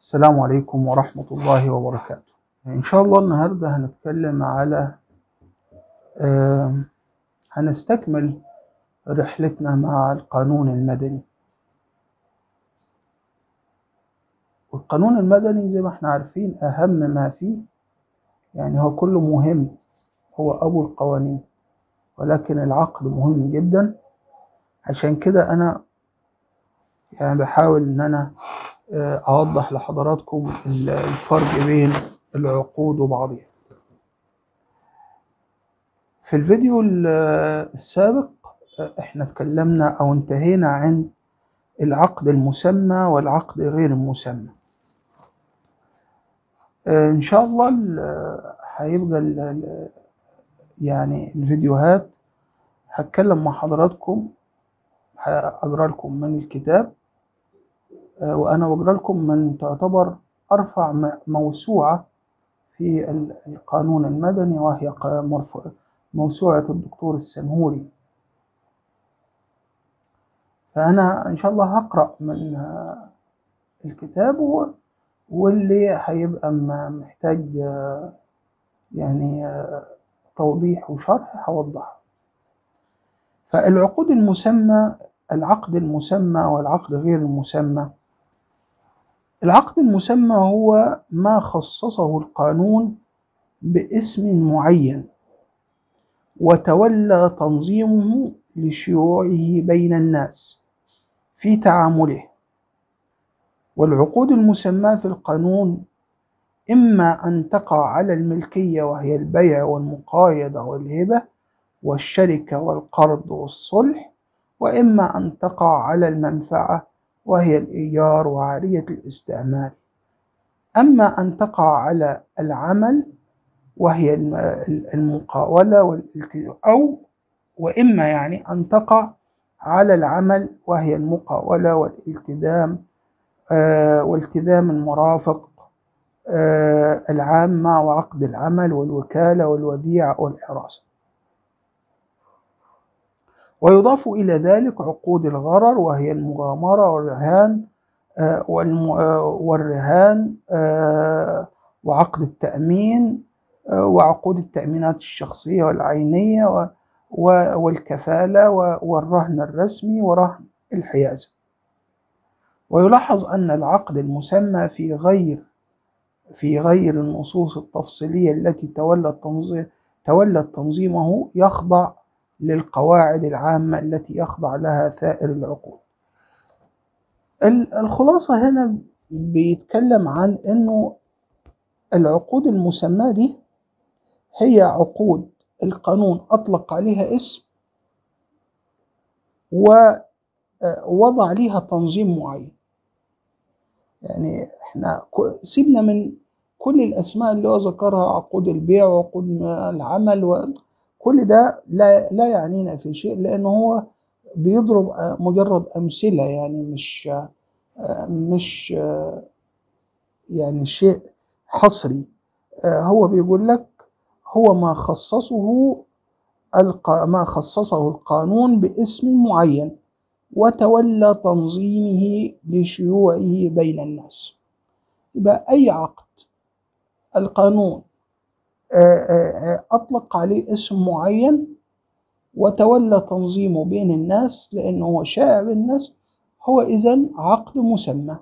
السلام عليكم ورحمة الله وبركاته إن شاء الله النهاردة هنتكلم على آه هنستكمل رحلتنا مع القانون المدني والقانون المدني زي ما احنا عارفين أهم ما فيه يعني هو كله مهم هو أبو القوانين ولكن العقد مهم جدا عشان كده أنا يعني بحاول إن أنا أوضح لحضراتكم الفرق بين العقود وبعضها في الفيديو السابق احنا اتكلمنا او انتهينا عند العقد المسمى والعقد غير المسمى ان شاء الله هيبقى يعني الفيديوهات هتكلم مع حضراتكم هقرا لكم من الكتاب وانا بقرا لكم من تعتبر ارفع موسوعه في القانون المدني وهي موسوعه الدكتور السنهوري فانا ان شاء الله هقرا من الكتاب واللي هيبقى محتاج يعني توضيح وشرح هوضحه فالعقود المسمى العقد المسمى والعقد غير المسمى العقد المسمى هو ما خصصه القانون باسم معين وتولى تنظيمه لشيوعه بين الناس في تعامله والعقود المسماة في القانون إما أن تقع على الملكية وهي البيع والمقايضة والهبة والشركة والقرض والصلح وإما أن تقع على المنفعة وهي الإيجار وعارية الاستعمال أما أن تقع على العمل وهي المقاولة أو وإما يعني أن تقع على العمل وهي المقاولة والالتزام آه والتزام المرافق آه العامة وعقد العمل والوكالة والوديعة والحراسة ويضاف إلى ذلك عقود الغرر وهي المغامرة والرهان آه والرهان وعقد التأمين وعقود التأمينات الشخصية والعينية والكفالة والرهن الرسمي ورهن الحيازة ويلاحظ أن العقد المسمى في غير في غير النصوص التفصيلية التي تولت تنظيم تولت تنظيمه يخضع للقواعد العامة التي يخضع لها سائر العقود الخلاصة هنا بيتكلم عن أنه العقود المسماة دي هي عقود القانون أطلق عليها اسم ووضع ليها تنظيم معين يعني احنا سيبنا من كل الأسماء اللي هو ذكرها عقود البيع وعقود العمل وكل ده لا, لا يعنينا في شيء لأنه هو بيضرب مجرد أمثلة يعني مش مش يعني شيء حصري هو بيقول لك هو ما خصصه ما خصصه القانون باسم معين وتولى تنظيمه لشيوعه بين الناس يبقى أي عقد القانون أطلق عليه اسم معين وتولى تنظيمه بين الناس لأنه هو شائع بالناس هو إذن عقد مسمى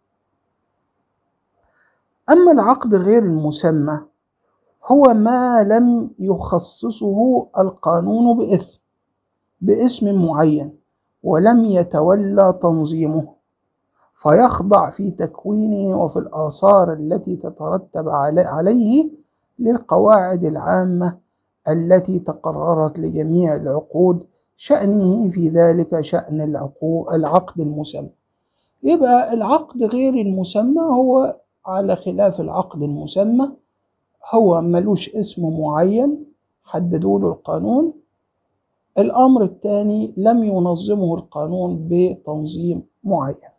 أما العقد غير المسمى هو ما لم يخصصه القانون بإثم باسم معين ولم يتولى تنظيمه فيخضع في تكوينه وفي الآثار التي تترتب عليه للقواعد العامة التي تقررت لجميع العقود شأنه في ذلك شأن العقد المسمى يبقى العقد غير المسمى هو على خلاف العقد المسمى هو ملوش اسم معين حددوا له القانون الأمر الثاني لم ينظمه القانون بتنظيم معين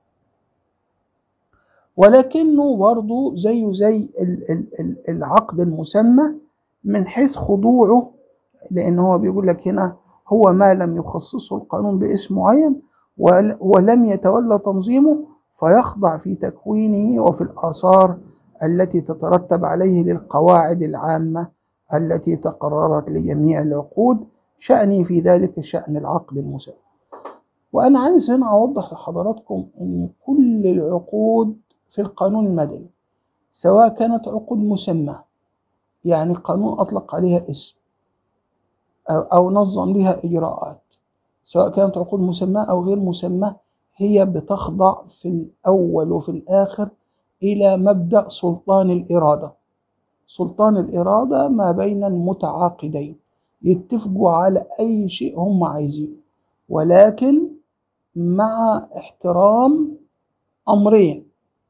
ولكنه برضه زيه زي العقد المسمى من حيث خضوعه لأن هو بيقول لك هنا هو ما لم يخصصه القانون باسم معين ولم يتولى تنظيمه فيخضع في تكوينه وفي الآثار التي تترتب عليه للقواعد العامة التي تقررت لجميع العقود شأني في ذلك شأن العقد المسمى وأنا عايز هنا أوضح لحضراتكم أن كل العقود في القانون المدني سواء كانت عقود مسمى يعني القانون أطلق عليها اسم أو, أو نظم لها إجراءات سواء كانت عقود مسمى أو غير مسمى هي بتخضع في الأول وفي الآخر إلى مبدأ سلطان الإرادة سلطان الإرادة ما بين المتعاقدين يتفقوا على أي شيء هم عايزينه ولكن مع احترام أمرين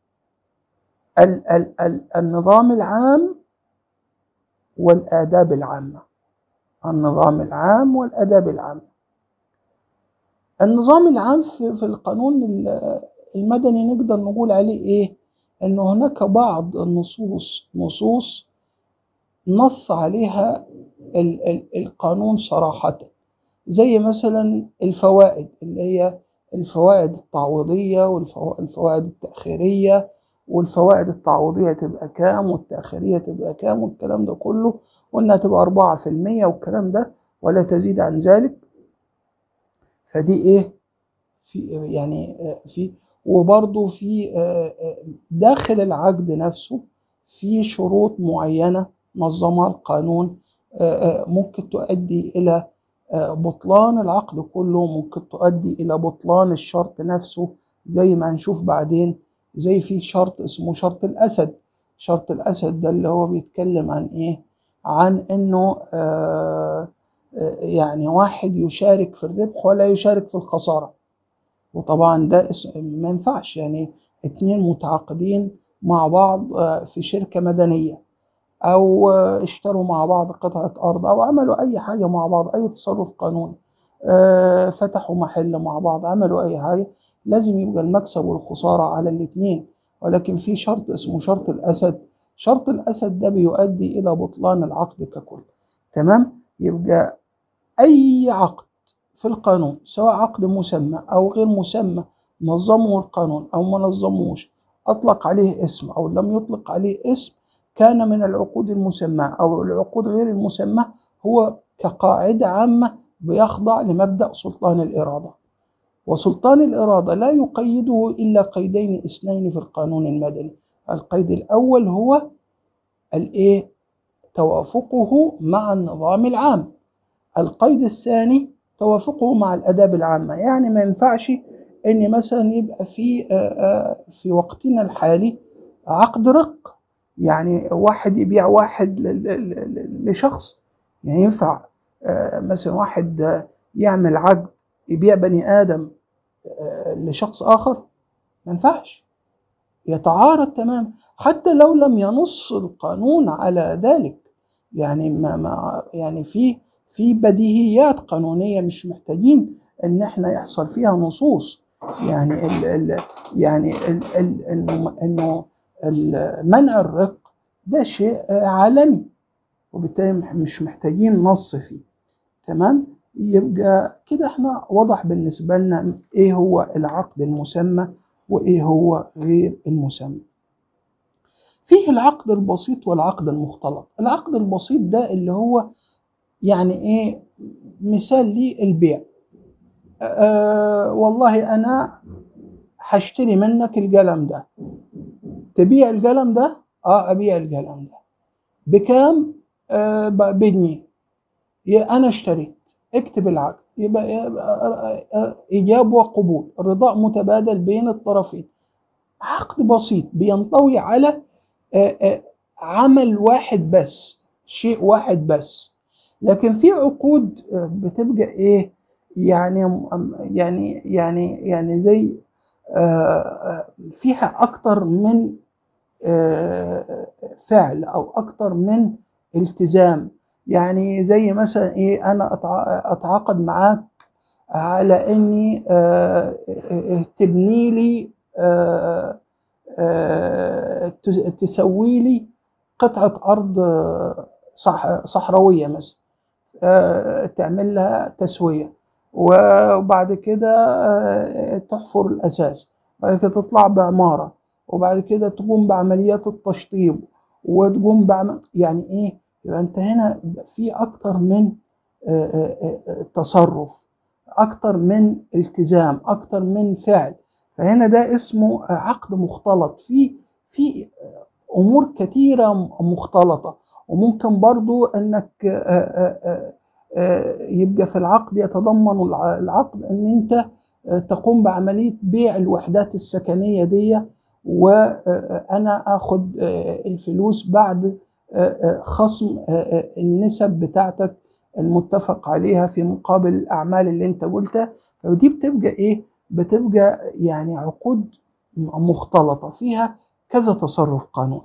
ال ال ال النظام العام والآداب العامة النظام العام والآداب العامة النظام العام في, في القانون المدني نقدر نقول عليه إيه؟ أن هناك بعض النصوص نصوص نص عليها ال ال القانون صراحة زي مثلا الفوائد اللي هي الفوائد التعويضية والفوائد التأخيرية والفوائد التعويضية تبقى كام والتأخيرية تبقى كام والكلام ده كله وإنها تبقى أربعة في المية والكلام ده ولا تزيد عن ذلك فدي إيه في يعني في وبرضه في داخل العقد نفسه في شروط معينة نظمها القانون ممكن تؤدي إلى بطلان العقد كله ممكن تؤدي إلى بطلان الشرط نفسه زي ما هنشوف بعدين زي في شرط اسمه شرط الأسد شرط الأسد ده اللي هو بيتكلم عن إيه عن إنه آه يعني واحد يشارك في الربح ولا يشارك في الخسارة وطبعا ده ما ينفعش يعني اتنين متعاقدين مع بعض في شركة مدنية أو اشتروا مع بعض قطعة أرض أو عملوا أي حاجة مع بعض أي تصرف قانوني فتحوا محل مع بعض عملوا أي حاجة لازم يبقى المكسب والخسارة على الاتنين ولكن في شرط اسمه شرط الأسد شرط الأسد ده بيؤدي إلى بطلان العقد ككل تمام يبقى أي عقد في القانون سواء عقد مسمى أو غير مسمى نظمه القانون أو ما نظموش أطلق عليه اسم أو لم يطلق عليه اسم كان من العقود المسمى أو العقود غير المسمى هو كقاعدة عامة بيخضع لمبدأ سلطان الإرادة وسلطان الإرادة لا يقيده إلا قيدين اثنين في القانون المدني القيد الأول هو الإيه توافقه مع النظام العام القيد الثاني توافقه مع الآداب العامة يعني ما ينفعش إن مثلا يبقى في في وقتنا الحالي عقد رق يعني واحد يبيع واحد لشخص يعني ينفع مثلا واحد يعمل عقد يبيع بني آدم لشخص آخر ما ينفعش يتعارض تماما حتى لو لم ينص القانون على ذلك يعني ما, ما يعني في في بديهيات قانونيه مش محتاجين ان احنا يحصل فيها نصوص يعني ال ال يعني ال ال انه انه منع الرق ده شيء عالمي وبالتالي مش محتاجين نص فيه تمام يبقى كده احنا وضح بالنسبه لنا ايه هو العقد المسمى وايه هو غير المسمى فيه العقد البسيط والعقد المختلط العقد البسيط ده اللي هو يعني ايه مثال لي البيع أه والله انا هشتري منك القلم ده تبيع القلم ده اه ابيع القلم ده بكام آه بجنيه انا اشتريت اكتب العقد يبقى, يبقى ايجاب وقبول رضاء متبادل بين الطرفين عقد بسيط بينطوي على آه آه عمل واحد بس شيء واحد بس لكن في عقود بتبقى ايه يعني يعني يعني يعني زي فيها اكتر من فعل او اكتر من التزام يعني زي مثلا ايه انا اتعاقد معاك على اني تبني لي تسوي لي قطعه ارض صح صحراويه مثلا تعمل لها تسويه وبعد كده تحفر الاساس بعد كده تطلع بعمارة وبعد كده تقوم بعمليات التشطيب وتقوم بعمل يعني ايه يبقى انت هنا في اكتر من آه، آه، آه، تصرف اكتر من التزام اكتر من فعل فهنا ده اسمه عقد مختلط في في امور كتيره مختلطه وممكن برضو انك يبقى في العقد يتضمن العقد ان انت تقوم بعمليه بيع الوحدات السكنيه دي وانا اخد الفلوس بعد خصم النسب بتاعتك المتفق عليها في مقابل الاعمال اللي انت قلتها فدي بتبقى ايه بتبقى يعني عقود مختلطه فيها كذا تصرف قانوني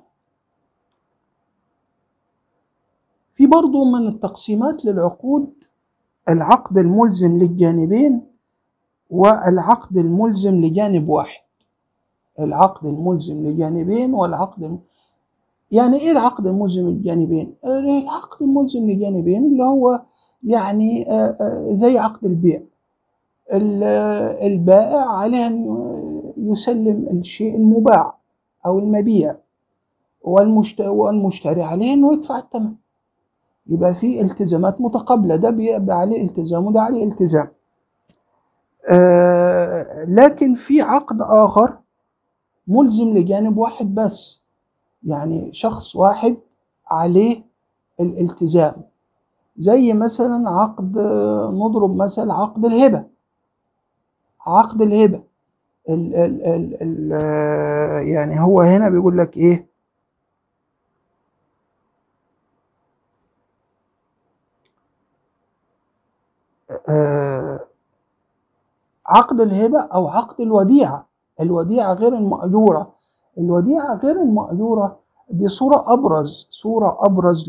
في برضو من التقسيمات للعقود العقد الملزم للجانبين والعقد الملزم لجانب واحد العقد الملزم لجانبين والعقد يعني ايه العقد الملزم للجانبين؟ العقد الملزم للجانبين اللي هو يعني زي عقد البيع البائع عليه ان يسلم الشيء المباع او المبيع والمشتري عليه انه يدفع الثمن يبقى في التزامات متقابله ده بيبقى عليه التزام وده عليه التزام آه لكن في عقد اخر ملزم لجانب واحد بس يعني شخص واحد عليه الالتزام زي مثلا عقد نضرب مثل عقد الهبة عقد الهبة ال ال ال ال يعني هو هنا بيقول لك ايه آه عقد الهبة أو عقد الوديعة الوديعة غير المأجورة الوديعة غير المأجورة دي صورة أبرز صورة أبرز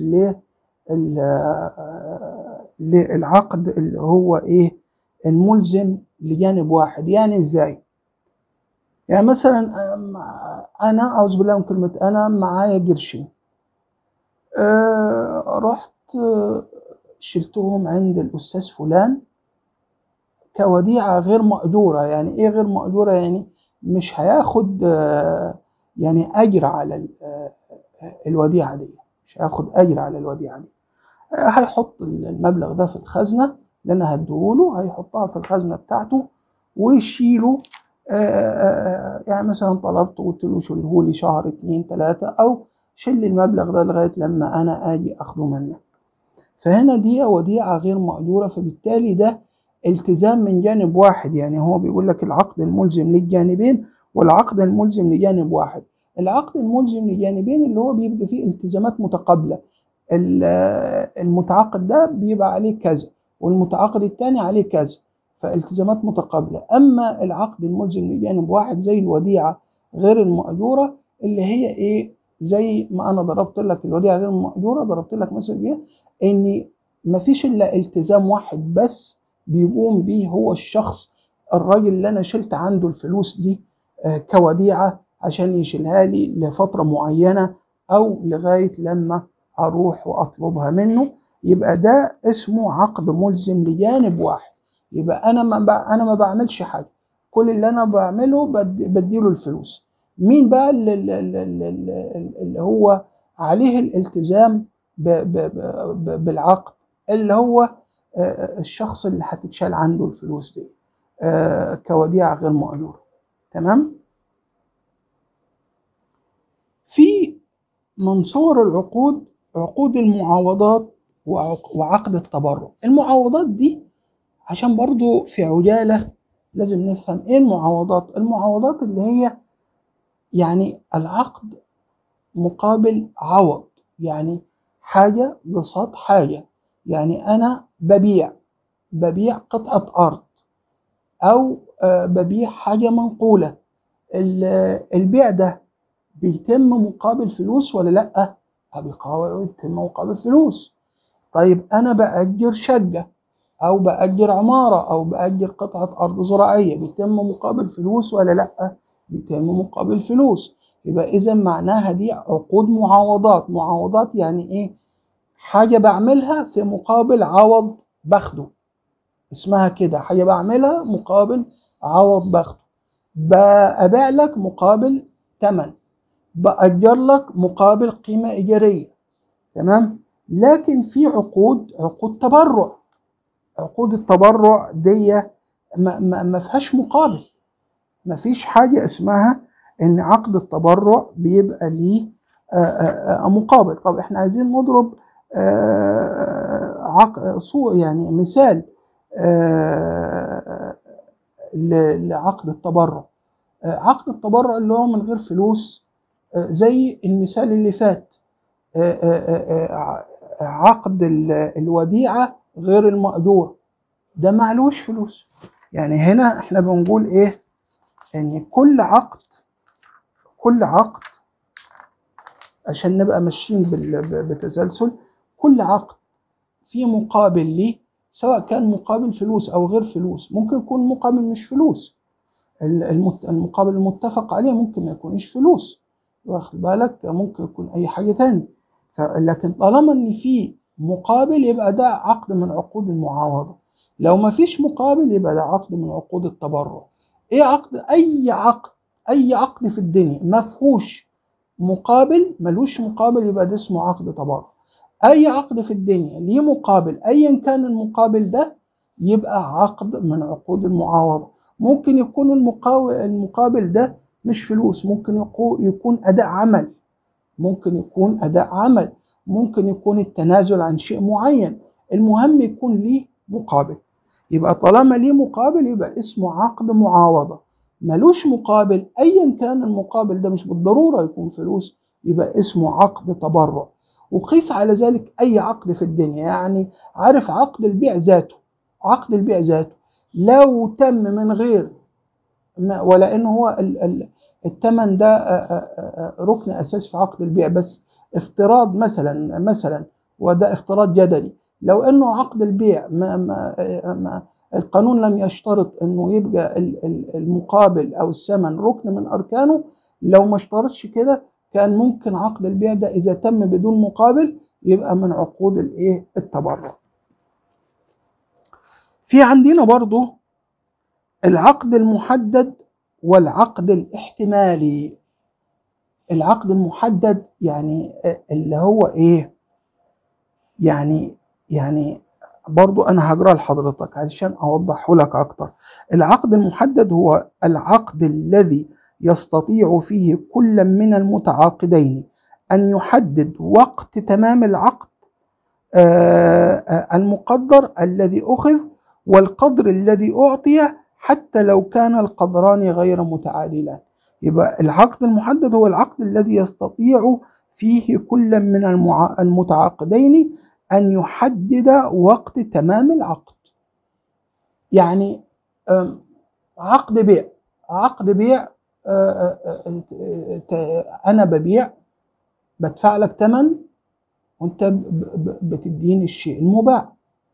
للعقد اللي هو إيه الملزم لجانب واحد يعني إزاي يعني مثلا أنا أعوذ بالله من كلمة أنا معايا قرشين أه رحت شلتهم عند الأستاذ فلان كوديعة غير مأجورة يعني إيه غير مأجورة يعني مش هياخد يعني أجر على الوديعة دي مش هياخد أجر على الوديعة دي هيحط المبلغ ده في الخزنة اللي أنا هديهوله هيحطها في الخزنة بتاعته ويشيله يعني مثلا طلبت قلت له شيلهولي شهر اتنين تلاتة أو شيل المبلغ ده لغاية لما أنا أجي أخده منك فهنا دي وديعة غير مأجورة فبالتالي ده التزام من جانب واحد يعني هو بيقول لك العقد الملزم للجانبين والعقد الملزم لجانب واحد العقد الملزم لجانبين اللي هو بيبقى فيه التزامات متقابلة المتعاقد ده بيبقى عليه كذا والمتعاقد الثاني عليه كذا فالتزامات متقابلة أما العقد الملزم لجانب واحد زي الوديعة غير المأجورة اللي هي إيه زي ما أنا ضربت لك الوديعة غير المأجورة ضربت لك مثل بيها إن مفيش إلا التزام واحد بس بيقوم بيه هو الشخص الراجل اللي أنا شلت عنده الفلوس دي كوديعة عشان يشيلها لي لفترة معينة أو لغاية لما أروح وأطلبها منه يبقى ده اسمه عقد ملزم لجانب واحد يبقى أنا ما أنا ما بعملش حاجة كل اللي أنا بعمله بديله الفلوس مين بقى اللي, اللي, اللي هو عليه الالتزام ب ب ب بالعقد اللي هو الشخص اللي هتتشال عنده الفلوس دي كوديعة غير مأجورة تمام في من صور العقود عقود المعاوضات وعقد التبرع المعاوضات دي عشان برضو في عجالة لازم نفهم ايه المعاوضات المعاوضات اللي هي يعني العقد مقابل عوض يعني حاجة قصاد حاجة يعني أنا ببيع ببيع قطعة أرض أو ببيع حاجة منقولة البيع ده بيتم مقابل فلوس ولا لأ؟ بيتم مقابل فلوس طيب أنا بأجر شقة أو بأجر عمارة أو بأجر قطعة أرض زراعية بيتم مقابل فلوس ولا لأ؟ بيتم مقابل فلوس يبقى إذا معناها دي عقود معاوضات معاوضات يعني إيه؟ حاجة بعملها في مقابل عوض باخده اسمها كده حاجة بعملها مقابل عوض باخده بأبيع لك مقابل ثمن بأجر لك مقابل قيمة إيجارية تمام لكن في عقود عقود تبرع عقود التبرع دي ما, ما, ما فيهاش مقابل ما فيش حاجة اسمها ان عقد التبرع بيبقى ليه آه، آه، آه، مقابل طب احنا عايزين نضرب آه، عق... صو- يعني مثال آه، ل- لعقد التبرع آه، عقد التبرع اللي هو من غير فلوس آه، زي المثال اللي فات آه، آه، آه، آه، عقد ال- الوديعة غير المأجور ده معلوش فلوس يعني هنا احنا بنقول ايه ان كل عقد كل عقد عشان نبقى ماشيين بال- ب- بتسلسل كل عقد في مقابل ليه سواء كان مقابل فلوس او غير فلوس ممكن يكون مقابل مش فلوس ال- المت- المقابل المتفق عليه ممكن ما يكونش فلوس واخد بالك ممكن يكون اي حاجه تاني ف- لكن طالما ان في مقابل يبقى ده عقد من عقود المعاوضه لو ما فيش مقابل يبقى ده عقد من عقود التبرع ايه عقد اي عقد اي عقد في الدنيا ما فيهوش مقابل ملوش مقابل يبقى ده اسمه عقد تبرع اي عقد في الدنيا ليه مقابل ايا كان المقابل ده يبقى عقد من عقود المعاوضه ممكن يكون المقاو- المقابل ده مش فلوس ممكن يقو- يكون اداء عمل ممكن يكون اداء عمل ممكن يكون التنازل عن شيء معين المهم يكون ليه مقابل يبقى طالما ليه مقابل يبقى اسمه عقد معاوضه ملوش مقابل ايا كان المقابل ده مش بالضروره يكون فلوس يبقى اسمه عقد تبرع وقيس على ذلك اي عقد في الدنيا يعني عارف عقد البيع ذاته عقد البيع ذاته لو تم من غير ما ولا انه هو ال- ال- الثمن ده آه، آه، آه، ركن اساسي في عقد البيع بس افتراض مثلا مثلا وده افتراض جدلي لو انه عقد البيع ما ما آه، ما القانون لم يشترط انه يبقى ال- ال- المقابل او الثمن ركن من اركانه لو ما اشترطش كده كان ممكن عقد البيع ده اذا تم بدون مقابل يبقى من عقود الايه التبرع في عندنا برضو العقد المحدد والعقد الاحتمالي العقد المحدد يعني اللي هو ايه يعني يعني برضو انا هجرى لحضرتك علشان اوضحه لك اكتر العقد المحدد هو العقد الذي يستطيع فيه كل من المتعاقدين ان يحدد وقت تمام العقد آه، آه، المقدر الذي اخذ والقدر الذي اعطي حتى لو كان القدران غير متعادلان يبقى العقد المحدد هو العقد الذي يستطيع فيه كل من المع- المتعاقدين أن يحدد وقت تمام العقد يعني أم، عقد بيع عقد بيع آه، آه، آه، آه، ت- أنا ببيع بدفع لك ثمن وأنت ب- ب- بتديني الشيء المباع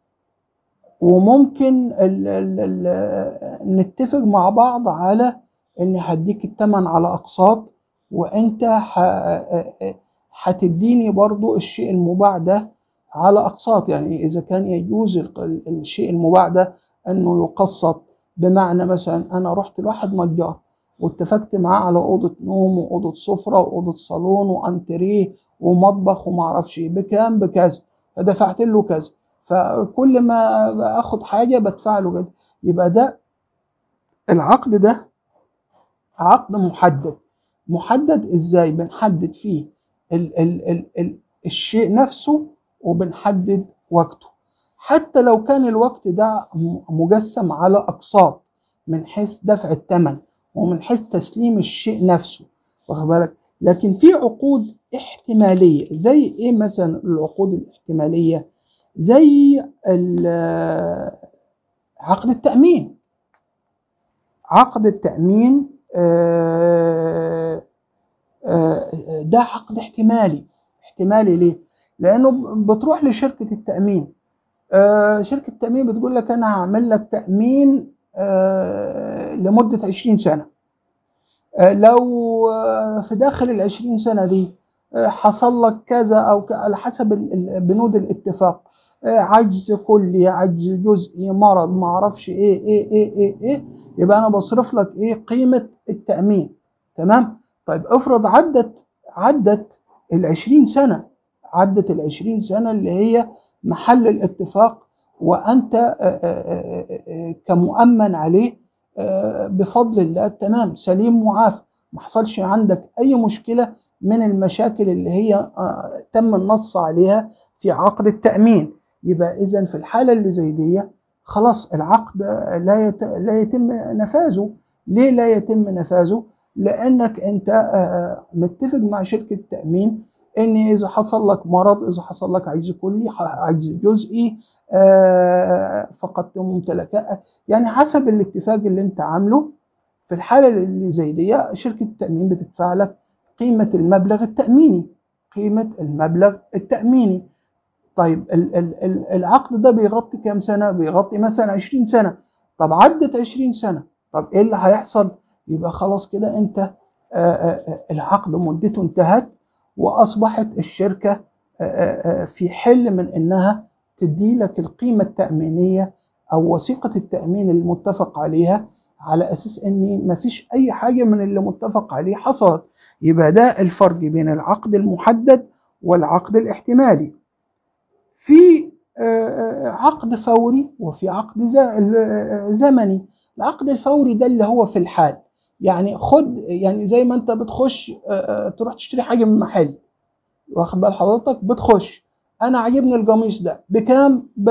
وممكن ال ال ال نتفق مع بعض على اني هديك الثمن على اقساط وانت ه- هتديني برضو الشيء المباع ده على اقساط يعني اذا كان يجوز ال- الشيء المباع ده انه يقسط بمعنى مثلا انا رحت لواحد نجار واتفقت معاه على اوضه نوم واوضه سفره واوضه صالون وانتريه ومطبخ وما اعرفش ايه بكام بكذا فدفعت له كذا فكل ما باخد حاجه بدفع له كده يبقى ده العقد ده عقد محدد محدد ازاي بنحدد فيه ال ال ال ال الشيء نفسه وبنحدد وقته حتى لو كان الوقت ده م- مجسم على اقساط من حيث دفع الثمن ومن حيث تسليم الشيء نفسه واخد بالك لكن في عقود احتماليه زي ايه مثلا العقود الاحتماليه زي ال- عقد التامين عقد التامين آه، آه، ده عقد احتمالي احتمالي ليه؟ لانه ب- بتروح لشركه التامين آه، شركه التامين بتقول لك انا هعمل لك تامين آه، لمده 20 سنه آه، لو آه، في داخل ال 20 سنه دي آه، حصل لك كذا او ك- على حسب ال- ال- بنود الاتفاق آه، عجز كلي عجز جزئي مرض ما اعرفش ايه ايه ايه ايه ايه يبقى انا بصرف لك ايه قيمه التامين تمام طيب افرض عدت عدت ال 20 سنه عدت ال 20 سنه اللي هي محل الاتفاق وانت آه، آه، آه، كمؤمن عليه آه، بفضل الله تمام سليم معافى ما حصلش عندك اي مشكله من المشاكل اللي هي آه، تم النص عليها في عقد التامين يبقى اذا في الحاله اللي زي دي خلاص العقد لا يت- لا يتم نفاذه ليه لا يتم نفاذه لانك انت آه، متفق مع شركه تامين ان اذا حصل لك مرض اذا حصل لك عجز كلي ح- عجز جزئي آه، فقدت ممتلكات يعني حسب الاتفاق اللي انت عامله في الحاله اللي زي دي شركه التامين بتدفع لك قيمه المبلغ التاميني قيمه المبلغ التاميني طيب ال- ال- ال- العقد ده بيغطي كام سنه بيغطي مثلا 20 سنه طب عدت 20 سنه طب ايه اللي هيحصل يبقى خلاص كده انت آه، آه، آه، العقد مدته انتهت واصبحت الشركه آه، آه، آه، في حل من انها تدي لك القيمه التامينيه او وثيقه التامين المتفق عليها على اساس ان مفيش اي حاجه من اللي متفق عليه حصلت يبقى ده الفرق بين العقد المحدد والعقد الاحتمالي في آه، آه، عقد فوري وفي عقد ز- آه، زمني العقد الفوري ده اللي هو في الحال يعني خد يعني زي ما انت بتخش آه، آه، تروح تشتري حاجه من محل واخد بال حضرتك بتخش انا عاجبني القميص ده بكام ب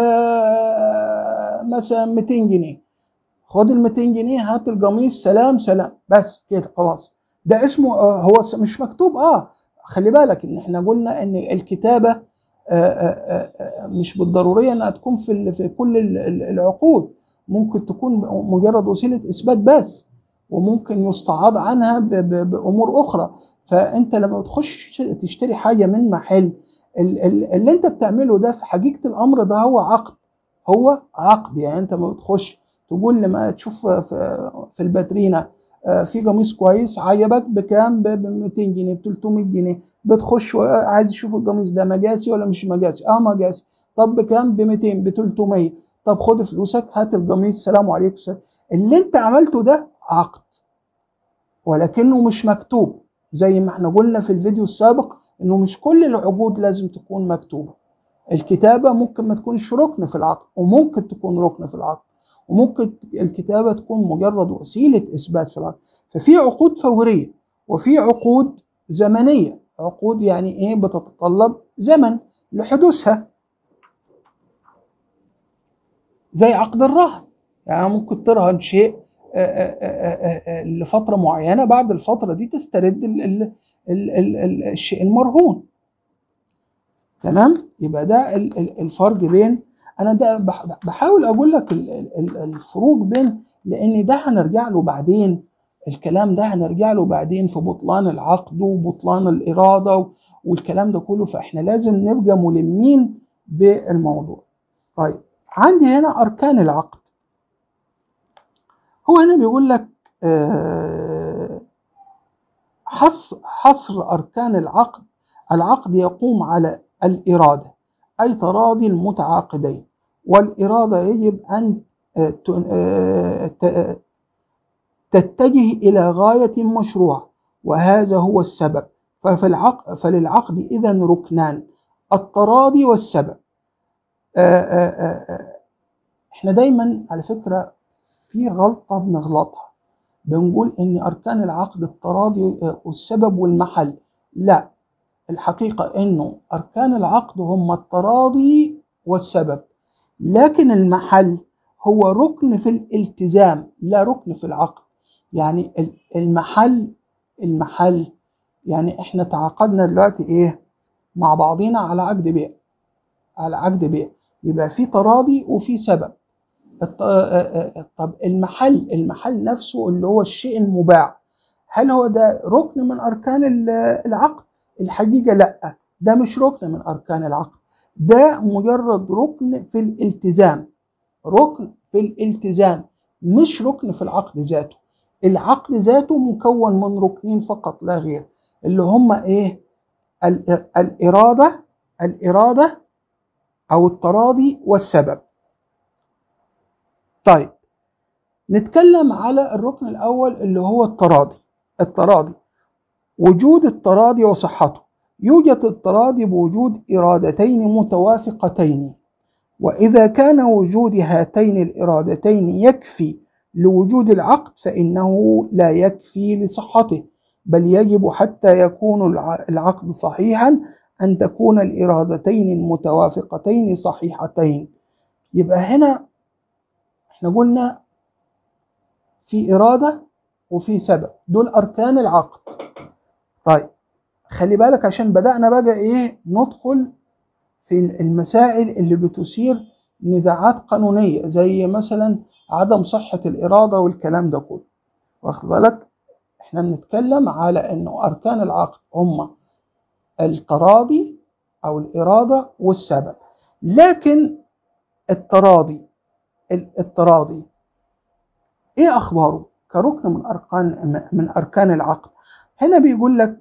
مثلا 200 جنيه خد ال 200 جنيه هات القميص سلام سلام بس كده خلاص ده اسمه آه، هو س- مش مكتوب اه خلي بالك ان احنا قلنا ان الكتابه آه، آه، آه، مش بالضروريه انها تكون في ال- في كل ال- ال- العقود ممكن تكون مجرد وسيله اثبات بس وممكن يستعاض عنها ب- ب- بامور اخرى فانت لما تخش تشتري حاجه من محل ال- ال- اللي انت بتعمله ده في حقيقه الامر ده هو عقد هو عقد يعني انت ما بتخش تقول لما تشوف في, في الباترينا آه، في قميص كويس عجبك بكام ب 200 جنيه ب 300 جنيه بتخش عايز تشوف القميص ده مجاسي ولا مش مجاسي اه مجاسي طب بكام ب 200 ب 300 طب خد فلوسك هات القميص سلام عليكم سلام. اللي انت عملته ده عقد ولكنه مش مكتوب زي ما احنا قلنا في الفيديو السابق انه مش كل العقود لازم تكون مكتوبه الكتابه ممكن ما تكونش ركن في العقد وممكن تكون ركن في العقد وممكن الكتابه تكون مجرد وسيله اثبات في العقد ففي عقود فوريه وفي عقود زمنيه عقود يعني ايه بتتطلب زمن لحدوثها زي عقد الرهن يعني ممكن ترهن شيء آه، آه، آه، آه، لفتره معينه بعد الفتره دي تسترد ال- ال- ال- ال- ال- الشيء المرهون تمام يبقى ده ال- ال- الفرق بين انا ده بح- بحاول اقول لك ال- ال- ال- الفروق بين لان ده هنرجع له بعدين الكلام ده هنرجع له بعدين في بطلان العقد وبطلان الاراده والكلام ده كله فاحنا لازم نبقى ملمين بالموضوع طيب عندي هنا اركان العقد هو هنا بيقول لك آه، حصر حصر اركان العقد العقد يقوم على الاراده اي تراضي المتعاقدين والاراده يجب ان آه، ت- آه، ت- تتجه الى غايه مشروعه وهذا هو السبب ففي العقد فللعقد اذا ركنان التراضي والسبب آه، آه، آه، آه. احنا دايما على فكره في غلطه بنغلطها بنقول ان اركان العقد التراضي آه، والسبب والمحل لا الحقيقه انه اركان العقد هم التراضي والسبب لكن المحل هو ركن في الالتزام لا ركن في العقد يعني ال- المحل المحل يعني احنا تعاقدنا دلوقتي ايه مع بعضينا على عقد بيع على عقد بيع يبقى في تراضي وفي سبب الط- آه، آه، آه، طب المحل المحل نفسه اللي هو الشيء المباع هل هو ده ركن من اركان ال- العقد الحقيقه لا ده مش ركن من اركان العقد ده مجرد ركن في الالتزام ركن في الالتزام مش ركن في العقد ذاته العقد ذاته مكون من ركنين فقط لا غير اللي هما ايه ال- الاراده الاراده أو التراضي والسبب طيب نتكلم على الركن الأول اللي هو التراضي التراضي وجود التراضي وصحته يوجد التراضي بوجود إرادتين متوافقتين وإذا كان وجود هاتين الإرادتين يكفي لوجود العقد فإنه لا يكفي لصحته بل يجب حتى يكون العقد صحيحا أن تكون الإرادتين المتوافقتين صحيحتين يبقى هنا احنا قلنا في إرادة وفي سبب دول أركان العقد طيب خلي بالك عشان بدأنا بقى إيه ندخل في المسائل اللي بتثير نزاعات قانونية زي مثلا عدم صحة الإرادة والكلام ده كله واخد بالك احنا بنتكلم على انه اركان العقد هما التراضي او الإرادة والسبب لكن التراضي التراضي ايه اخباره كركن من اركان من اركان العقد هنا بيقول لك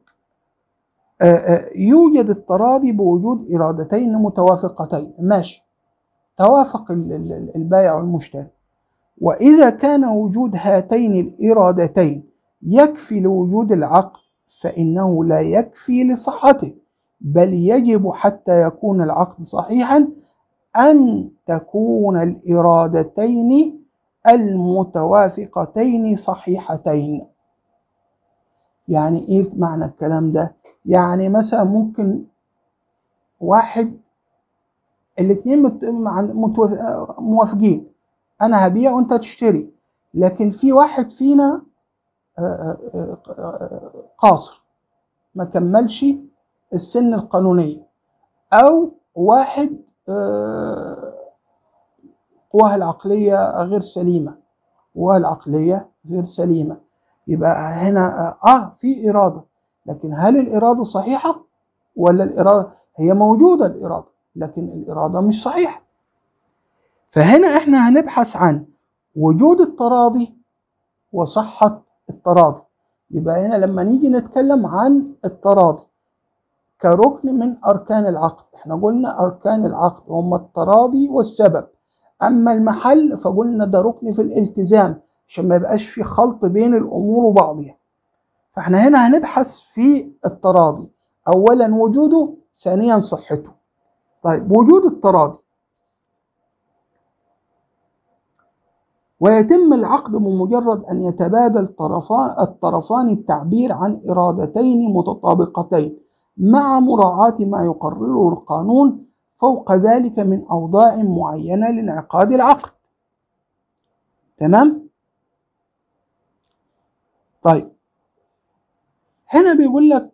يوجد التراضي بوجود ارادتين متوافقتين ماشي توافق البائع والمشتري واذا كان وجود هاتين الارادتين يكفي لوجود العقد فانه لا يكفي لصحته بل يجب حتى يكون العقد صحيحا ان تكون الارادتين المتوافقتين صحيحتين يعني ايه معنى الكلام ده يعني مثلا ممكن واحد الاثنين موافقين انا هبيع وانت تشتري لكن في واحد فينا قاصر ما كملش السن القانونية او واحد قواه العقلية غير سليمة قواه العقلية غير سليمة يبقى هنا اه في إرادة لكن هل الإرادة صحيحة ولا الإرادة هي موجودة الإرادة لكن الإرادة مش صحيحة فهنا احنا هنبحث عن وجود التراضي وصحة التراضي يبقى هنا لما نيجي نتكلم عن التراضي كركن من أركان العقد احنا قلنا أركان العقد هم التراضي والسبب أما المحل فقلنا ده ركن في الالتزام عشان ما يبقاش في خلط بين الأمور وبعضها فاحنا هنا هنبحث في التراضي أولا وجوده ثانيا صحته طيب وجود التراضي ويتم العقد بمجرد أن يتبادل طرفان الطرفان التعبير عن إرادتين متطابقتين مع مراعاة ما يقرره القانون فوق ذلك من أوضاع معينة لانعقاد العقد تمام؟ طيب هنا بيقول لك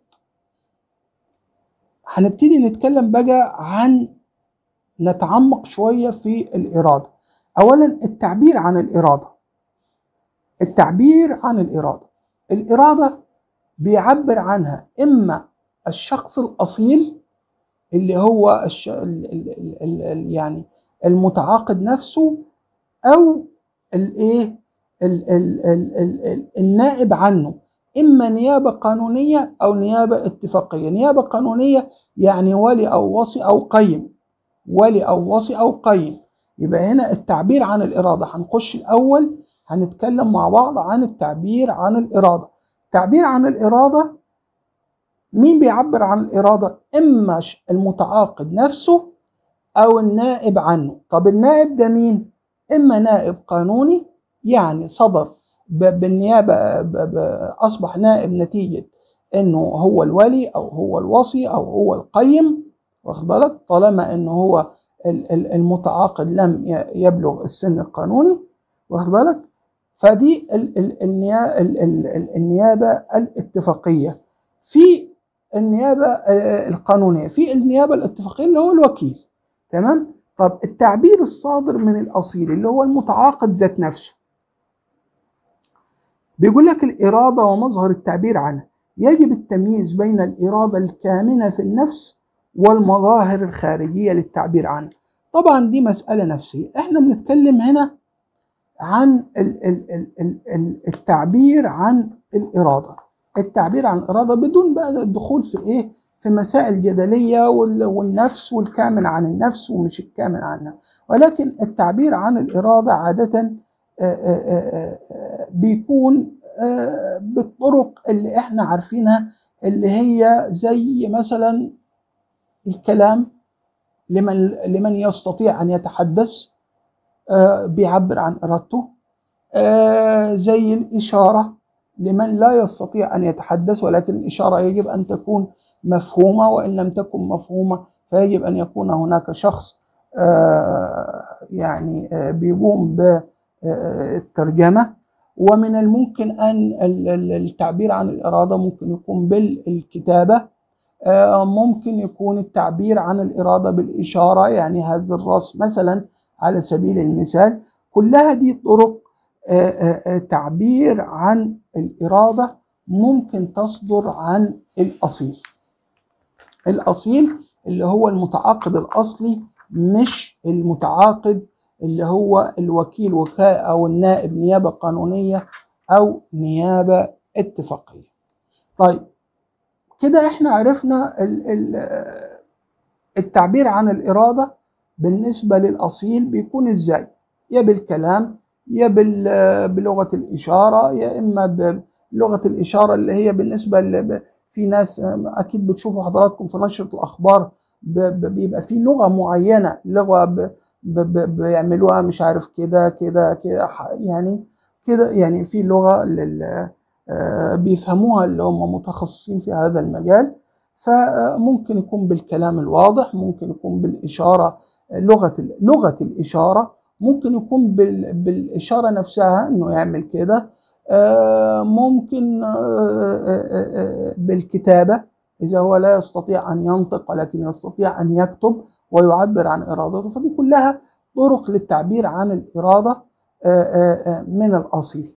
هنبتدي نتكلم بقى عن نتعمق شوية في الإرادة أولا التعبير عن الإرادة التعبير عن الإرادة الإرادة بيعبر عنها إما الشخص الأصيل اللي هو الش... ال... ال... ال... ال... يعني المتعاقد نفسه أو الإيه ال... ال... ال... ال... النائب عنه إما نيابة قانونية أو نيابة اتفاقية نيابة قانونية يعني ولي أو وصي أو قيم ولي أو وصي أو قيم يبقى هنا التعبير عن الإرادة هنخش الأول هنتكلم مع بعض عن التعبير عن الإرادة التعبير عن الإرادة مين بيعبر عن الإرادة إما المتعاقد نفسه أو النائب عنه طب النائب ده مين إما نائب قانوني يعني صدر بالنيابة أصبح نائب نتيجة إنه هو الولي أو هو الوصي أو هو القيم واخد بالك طالما إنه هو المتعاقد لم يبلغ السن القانوني واخد بالك فدي النيابة الاتفاقية في النيابة القانونية في النيابة الاتفاقية اللي هو الوكيل تمام طب التعبير الصادر من الأصيل اللي هو المتعاقد ذات نفسه بيقول لك الإرادة ومظهر التعبير عنها يجب التمييز بين الإرادة الكامنة في النفس والمظاهر الخارجية للتعبير عنها طبعا دي مسألة نفسية احنا بنتكلم هنا عن ال ال ال ال ال التعبير عن الإرادة التعبير عن الإرادة بدون بقى الدخول في إيه في مسائل جدلية وال- والنفس والكامن عن النفس ومش الكامن عن النفس ولكن التعبير عن الإرادة عادة آه، آه، آه، آه، بيكون آه، بالطرق اللي احنا عارفينها اللي هي زي مثلا الكلام لمن لمن يستطيع ان يتحدث آه، بيعبر عن ارادته آه، زي الاشاره لمن لا يستطيع ان يتحدث ولكن الاشاره يجب ان تكون مفهومه وان لم تكن مفهومه فيجب ان يكون هناك شخص آه، يعني آه، بيقوم بالترجمه ومن الممكن ان ال- ال- التعبير عن الاراده ممكن يكون بالكتابه آه، ممكن يكون التعبير عن الإرادة بالإشارة يعني هز الرأس مثلا على سبيل المثال كلها دي طرق آه، آه، آه، تعبير عن الإرادة ممكن تصدر عن الأصيل الأصيل اللي هو المتعاقد الأصلي مش المتعاقد اللي هو الوكيل وكاء أو النائب نيابة قانونية أو نيابة اتفاقية طيب كده احنا عرفنا ال- ال- التعبير عن الإرادة بالنسبة للأصيل بيكون ازاي يا بالكلام يا بال- بلغة الإشارة يا إما بلغة الإشارة اللي هي بالنسبة ل- في ناس أكيد بتشوفوا حضراتكم في نشرة الأخبار ب- ب- بيبقى في لغة معينة لغة ب- ب- ب- بيعملوها مش عارف كده كده كده ح- يعني كده يعني في لغة لل آه، بيفهموها اللي هم متخصصين في هذا المجال فممكن يكون بالكلام الواضح ممكن يكون بالإشارة لغة ال- لغة الإشارة ممكن يكون بال- بالإشارة نفسها إنه يعمل كده آه، ممكن آه، آه، آه، بالكتابة إذا هو لا يستطيع أن ينطق ولكن يستطيع أن يكتب ويعبر عن إرادته فدي كلها طرق للتعبير عن الإرادة آه، آه، آه، من الأصيل